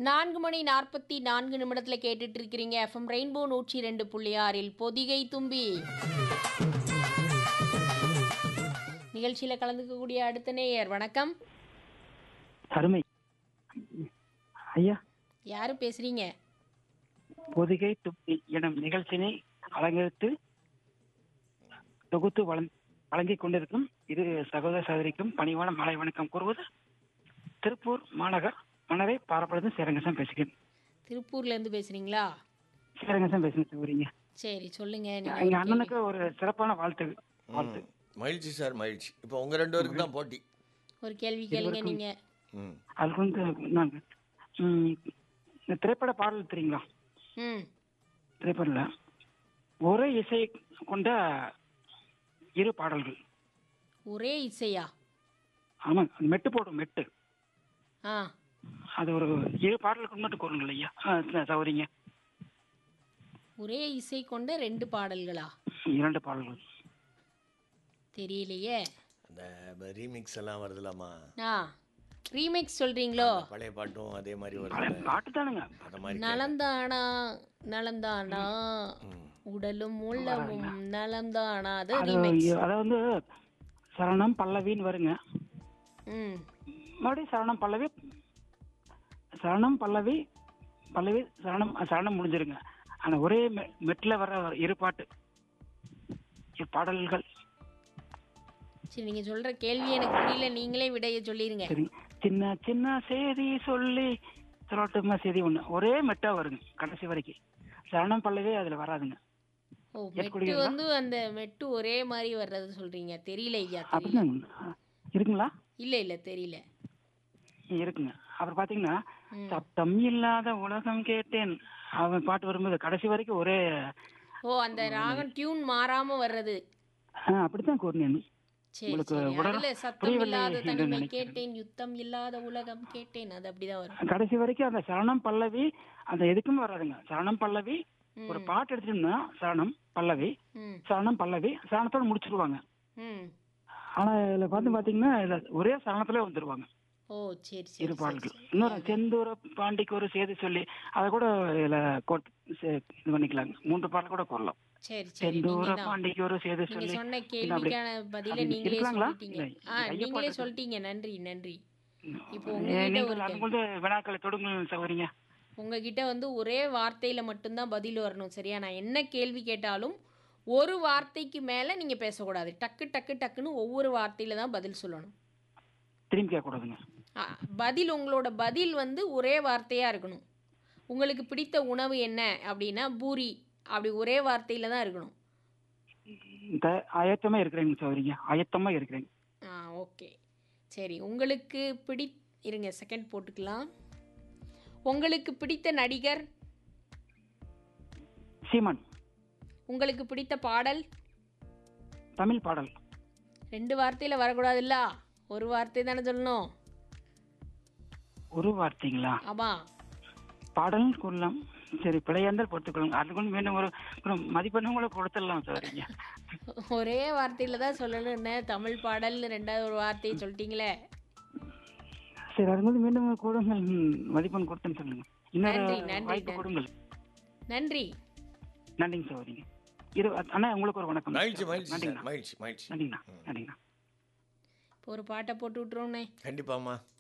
நான்கு மணி நாற்பத்தி நான்கு நிமிடத்தில் கேட்டுட்டு இருக்கிறீங்க எஃப்எம் ரெயின்போ நூற்றி ரெண்டு புள்ளி ஆறில் பொதிகை தும்பி நிகழ்ச்சியில் கலந்துக்கக்கூடிய அடுத்த நேயர் வணக்கம் அருமை ஐயா யாரு பேசுறீங்க பொதிகை துப்பி எனும் நிகழ்ச்சியினை அலங்கரித்து தொகுத்து வழங் வழங்கிக் கொண்டிருக்கும் இது சகோதர சகோதரிக்கும் பணிவான மாலை வணக்கம் கூறுவது திருப்பூர் மாநகர் மணரை பாரப்படுத்தும் சேரங்கசம் பேசுகிறேன் திருப்பூர்ல இருந்து பேசுறீங்களா சேரங்கசம் பேசுங்க சகோதரிங்க சரி சொல்லுங்க நீங்க எங்க ஒரு அண்ணனுக்கு ஒரு சிறப்பான வாழ்த்து வாழ்த்து மகிழ்ச்சி சார் மகிழ்ச்சி இப்போ உங்க ரெண்டு பேருக்கு தான் போட்டி கேள்வி- ஒரு கேள்வி கேளுங்க நீங்க ம் அதுக்கு வந்து நான் ம், இந்த திரைப்பட பாடல் தெரியுங்களா ம் திரைப்படல ஒரே இசை கொண்ட இரு பாடல்கள் ஒரே இசையா ஆமாங்க அந்த மெட்டு போடும் மெட்டு ஆ அது ஒரு இரு பாடலுக்கு மட்டும் கூறுங்கள் ஐயா ஆ, சௌரிங்க ஒரே இசை கொண்ட ரெண்டு பாடல்களா இரண்டு பாடல்கள் தெரியலையே அந்த ரீமிக்ஸ் எல்லாம் வருதுலாமா ஆ ரீமேக்ஸ் சொல்றீங்களோ பழைய பாட்டும் அதே மாதிரி பழைய வருது பாட்டு தானுங்க அந்த மாதிரி நலந்தானா நலந்தானா ம். உடலும் உள்ளமும் நலந்தானா அது அது ரீமேக்ஸ் அதாவது வந்து சரணம் பல்லவின்னு வருங்க ம் மறுபடியும் சரணம் பல்லவி சரணம் பல்லவி பல்லவி சரணம் சரணம் முடிஞ்சிருங்க ஆனா ஒரே மெ- மெட்ல வர இரு பாட்டு இரு பாடல்கள் சரி நீங்க சொல்ற கேள்வி எனக்கு புரியல நீங்களே விடைய சொல்லிருங்க சரி சின்ன சின்ன செய்தி சொல்லி சொல்லட்டுமா செய்தி ஒண்ணு ஒரே மெட்டா வருங்க கடைசி வரைக்கும் சரணம் பல்லவி அதுல வராதுங்க ஓ மெட்டு ஏற்கனவே வந்து அந்த மெட்டு ஒரே மாதிரி வர்றது சொல்றீங்க தெரியல ஐயா தெரியல அப்படிங்க இருக்குங்களா இல்ல இல்ல தெரியல இருக்குங்க அப்புறம் பாத்தீங்கன்னா ம். சப்தம் இல்லாத உலகம் கேட்டேன் அவன் பாட்டு வரும்போது கடைசி வரைக்கும் ஒரே ஓ அந்த ராகம் டியூன் மாறாம வர்றது ஆ, அப்படித்தான் கூறினேன் சரி உங்களுக்கு சரி உடனே அதுல சத்தம் புரியவில்லை இல்லாத என்று தனிமை நினைக்கிறேன். கேட்டேன் யுத்தம் இல்லாத உலகம் கேட்டேன் அது அப்படிதான் வரும் கடைசி வரைக்கும் அந்த சரணம் பல்லவி அந்த எதுக்குமே வராதுங்க சரணம் பல்லவி ஒரு பாட்டு எடுத்துட்டோம்னா சரணம் பல்லவி ம் சரணம் பல்லவி சரணத்தோட முடிச்சிருவாங்க ம் ஆனா இதுல பார்த்து பாத்தீங்கன்னா இதுல ஒரே சரணத்துல வந்துருவாங்க ஓ சரி இரு சரி சரி பாடல்கள் இன்னொரு செந்தூர பாண்டிக்கு ஒரு சேதி சொல்லி அதை கூட இதுல கோட்- சே- இது பண்ணிக்கலாங்க மூன்று பாடல் கூட கூறலாம் சரி சரி நீங்க செந்தூர தான் பாண்டிக்கு ஒரு சேதி நீங்க சொல்லி சொன்ன அப்படி- கேள்விக்கான பதில அப்படி நீங்களே இருக்கலாங்களா? சொல்லிட்டீங்க இல்லை, ஆ ஐயப்பா நீங்களே இருக்கு. சொல்லிட்டீங்க நன்றி நன்றி இப்போ ஏ, உங்ககிட்ட நீங்கள் ஒரு அது கேள்வி. வந்து வினாக்களை தொடுங்கள் சகோதரிங்க உங்ககிட்ட வந்து ஒரே வார்த்தையில மட்டும்தான் பதில் வரணும் சரியா நான் என்ன கேள்வி கேட்டாலும் ஒரு வார்த்தைக்கு மேல நீங்க பேசக்கூடாது டக்கு டக்கு டக்குன்னு ஒவ்வொரு வார்த்தையில தான் பதில் சொல்லணும் திரும்பி கேட்கக்கூடாதுங்க ஆ, பதில் உங்களோட பதில் வந்து ஒரே வார்த்தையா இருக்கணும் உங்களுக்கு பிடித்த உணவு என்ன அப்படின்னா பூரி அப்படி ஒரே வார்த்தையில தான் இருக்கணும் த- ஆயத்தமா இருக்கிறேங்க சகோதரிங்க ஆயத்தமா இருக்கிறேன் ஆ ஓகே சரி உங்களுக்கு பிடி இருங்க செகண்ட் போட்டுக்கலாம் உங்களுக்கு பிடித்த நடிகர் சீமான் உங்களுக்கு பிடித்த பாடல் தமிழ் பாடல் ரெண்டு வார்த்தையில் வரக்கூடாதுல்ல ஒரு வார்த்தை தானே சொல்லணும் ஒரு வார்த்தைங்களா ஆமாம் பாடல் கூறலாம் சரி பிழையாந்தால் பொறுத்துக்கொள்ளுங்க அது கொண்டு மீண்டும் ஒரு ஒரு மதிப்பெண்ணு கூட கொடுத்துடலாம் சகோதரிங்க ஒரே வார்த்தையில் தான் சொல்லணும்னு தமிழ் பாடல்னு ரெண்டாவது ஒரு வார்த்தையை சொல்லிட்டீங்களே சரி அது வந்து மீண்டும் கொடுங்கள் ம், மதிப்பெண் கொடுத்தேன்னு சொல்லுங்க இன்னொரு நன்றி, நன்றி, வாய்ப்பு நன்றி. கொடுங்கள் நன்றி நன்றிங்க சகோதரிங்க இரு அண்ணா உங்களுக்கு ஒரு வணக்கம் மகிழ்ச்சி மகிழ்ச்சி சார் நன்றிங்கண்ணா மகிழ்ச்சி மகிழ்ச்சி நன்றிங்கண்ணா நன்றிங்கண்ணா இப்போ ஒரு பாட்டை போட்டு விட்ருவோண்ணே கண்டிப்பாம்மா